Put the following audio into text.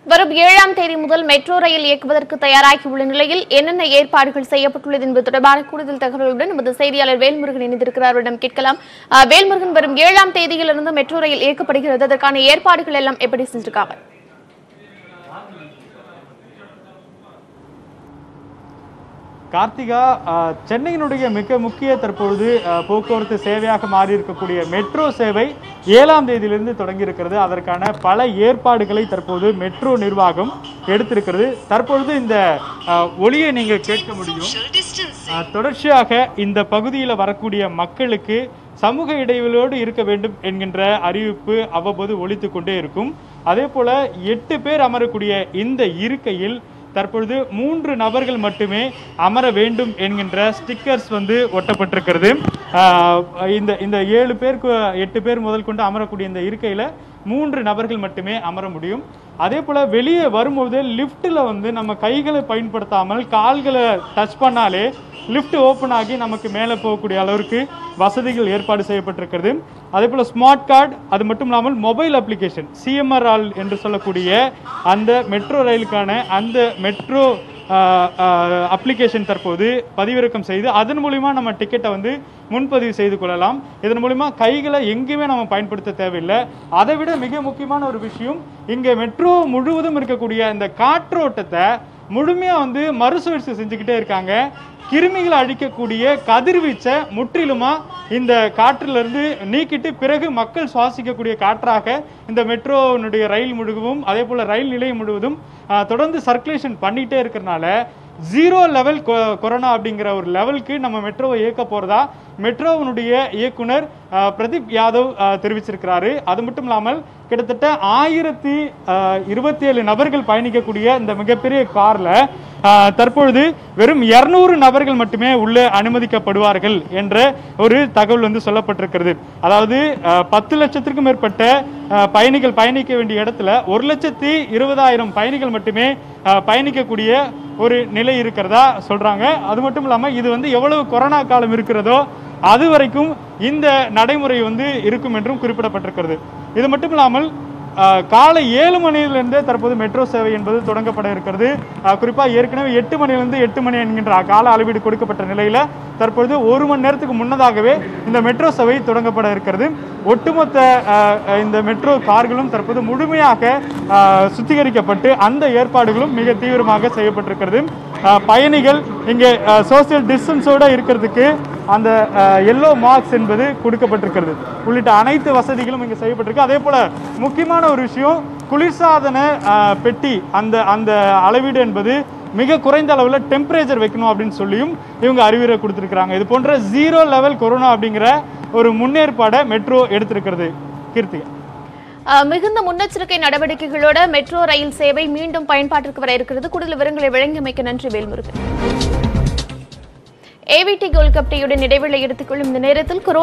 வரும் ஏழாம் தேதி முதல் மெட்ரோ ரயில் இயக்குவதற்கு தயாராகியுள்ள நிலையில் என்னென்ன ஏற்பாடுகள் செய்யப்பட்டுள்ளது என்பது தொடர்பான கூடுதல் தகவல்களுடன் நமது செய்தியாளர் வேல்முருகன் இணைந்திருக்கிறார் அவரிடம் கேட்கலாம் அஹ், வேல்முருகன் வரும் ஏழாம் தேதியிலிருந்து மெட்ரோ ரயில் இயக்கப்படுகிறது அதற்கான ஏற்பாடுகள் எல்லாம் எப்படி செஞ்சிருக்காங்க கார்த்திகா அஹ், சென்னையினுடைய மிக முக்கிய தற்பொழுது அஹ், போக்குவரத்து சேவையாக மாறி இருக்கக்கூடிய மெட்ரோ சேவை ஏழாம் தேதியிலிருந்து தொடங்கி இருக்கிறது அதற்கான பல ஏற்பாடுகளை தற்போது மெட்ரோ நிர்வாகம் எடுத்திருக்கிறது தற்பொழுது இந்த அஹ், ஒலியை நீங்க கேட்க முடியும் அஹ், தொடர்ச்சியாக இந்த பகுதியில் வரக்கூடிய மக்களுக்கு சமூக இடைவெளியோடு இருக்க வேண்டும் என்கின்ற அறிவிப்பு அவ்வப்போது ஒலித்து கொண்டே இருக்கும் அதே போல எட்டு பேர் அமரக்கூடிய இந்த இருக்கையில் தற்பொழுது மூன்று நபர்கள் மட்டுமே அமர வேண்டும் என்கின்ற ஸ்டிக்கர்ஸ் வந்து ஒட்டப்பட்டிருக்கிறது ஆஹ் இந்த இந்த ஏழு பேருக்கு எட்டு பேர் முதல் கொண்டு அமரக்கூடிய இந்த இருக்கையில் மூன்று நபர்கள் மட்டுமே அமர முடியும் அதே போல் வெளியே வரும்போது லிஃப்ட்டில் வந்து நம்ம கைகளை பயன்படுத்தாமல் கால்களை டச் பண்ணாலே லிஃப்ட் ஓப்பன் ஆகி நமக்கு மேலே போகக்கூடிய அளவிற்கு வசதிகள் ஏற்பாடு செய்யப்பட்டிருக்கிறது அதே போல் ஸ்மார்ட் கார்டு அது மட்டும் இல்லாமல் மொபைல் அப்ளிகேஷன் சிஎம்ஆர் ஆல் என்று சொல்லக்கூடிய அந்த மெட்ரோ ரயிலுக்கான அந்த மெட்ரோ அப்ளிகேஷன் தற்போது பதிவிறக்கம் செய்து அதன் மூலிமா நம்ம டிக்கெட்டை வந்து முன்பதிவு செய்து கொள்ளலாம் இதன் மூலிமா கைகளை எங்கேயுமே நம்ம பயன்படுத்த தேவையில்லை அதை விட மிக முக்கியமான ஒரு விஷயம் இங்கே மெட்ரோ முழுவதும் இருக்கக்கூடிய இந்த காற்றோட்டத்தை முழுமையாக வந்து மறுசுழற்சி செஞ்சுக்கிட்டே இருக்காங்க கிருமிகளை அழிக்கக்கூடிய கதிர்வீச்சை முற்றிலுமா இந்த காற்றிலிருந்து நீக்கிட்டு பிறகு மக்கள் சுவாசிக்கக்கூடிய காற்றாக இந்த மெட்ரோனுடைய ரயில் முழுவதும் அதே போல் ரயில் நிலையம் முழுவதும் ஆஹ், தொடர்ந்து சர்க்குலேஷன் பண்ணிகிட்டே இருக்கிறனால ஜீரோ லெவல் கொரோனா அப்படிங்கிற ஒரு லெவலுக்கு நம்ம மெட்ரோவை இயக்க போகிறதா மெட்ரோவினுடைய இயக்குனர் ஆஹ், பிரதீப் யாதவ் ஆஹ், தெரிவிச்சிருக்கிறாரு அது மட்டும் இல்லாமல் கிட்டத்தட்ட ஆயிரத்தி இருபத்தி ஏழு நபர்கள் பயணிக்கக்கூடிய இந்த மிகப்பெரிய காரில் தற்பொழுது வெறும் இருநூறு நபர்கள் மட்டுமே உள்ளே அனுமதிக்கப்படுவார்கள் என்ற ஒரு தகவல் வந்து சொல்லப்பட்டிருக்கிறது அதாவது ஆஹ், பத்து லட்சத்திற்கும் மேற்பட்ட ஆஹ், பயணிகள் பயணிக்க வேண்டிய இடத்துல ஒரு லட்சத்தி இருபதாயிரம் பயணிகள் மட்டுமே ஆஹ், பயணிக்கக்கூடிய ஒரு நிலை இருக்கிறதா சொல்றாங்க அது மட்டும் இல்லாமல் இது வந்து எவ்வளவு கொரோனா காலம் இருக்கிறதோ அது வரைக்கும் இந்த நடைமுறை வந்து இருக்கும் என்றும் குறிப்பிடப்பட்டிருக்கிறது இது மட்டும் இல்லாமல் ஆஹ், காலை ஏழு மணியிலிருந்தே தற்போது மெட்ரோ சேவை என்பது தொடங்கப்பட இருக்கிறது ஆஹ், குறிப்பா ஏற்கனவே எட்டு மணியிலிருந்து எட்டு மணி என்கின்ற கால அளவீடு கொடுக்கப்பட்ட நிலையில தற்பொழுது ஒரு மணி நேரத்துக்கு முன்னதாகவே இந்த மெட்ரோ சேவை தொடங்கப்பட இருக்கிறது ஒட்டுமொத்த ஆஹ், இந்த மெட்ரோ கார்களும் தற்போது முழுமையாக ஆஹ், சுத்திகரிக்கப்பட்டு அந்த ஏற்பாடுகளும் மிக தீவிரமாக செய்யப்பட்டிருக்கிறது ஆஹ், பயணிகள் இங்கே சோசியல் டிஸ்டன்ஸோட இருக்கிறதுக்கு அந்த எல்லோ மார்க்ஸ் என்பது கொடுக்கப்பட்டிருக்கிறது உள்ளிட்ட அனைத்து வசதிகளும் இங்கே செய்யப்பட்டிருக்கு அதே போல முக்கியமான ஒரு விஷயம் குளிர்சாதன ஆஹ், பெட்டி அந்த அந்த அளவீடு என்பது மிக குறைந்த அளவில் டெம்பரேச்சர் வைக்கணும் அப்படின்னு சொல்லியும் இவங்க அறிவுரை கொடுத்துருக்காங்க இது போன்ற ஜீரோ லெவல் கொரோனா அப்படிங்கிற ஒரு முன்னேற்பாடை மெட்ரோ எடுத்திருக்கிறது கீர்த்திகா அஹ், மிகுந்த முன்னெச்சரிக்கை நடவடிக்கைகளோட மெட்ரோ ரயில் சேவை மீண்டும் பயன்பாட்டிற்கு வர இருக்கிறது கூடுதல் விவரங்களை வழங்கியமைக்க நன்றி வேல்முருகன் ஏவிடி கோல்ட் கப் டீயுடன் இடைவெளி எடுத்துக் கொள்ளும் இந்த நேரத்தில் கொரோனா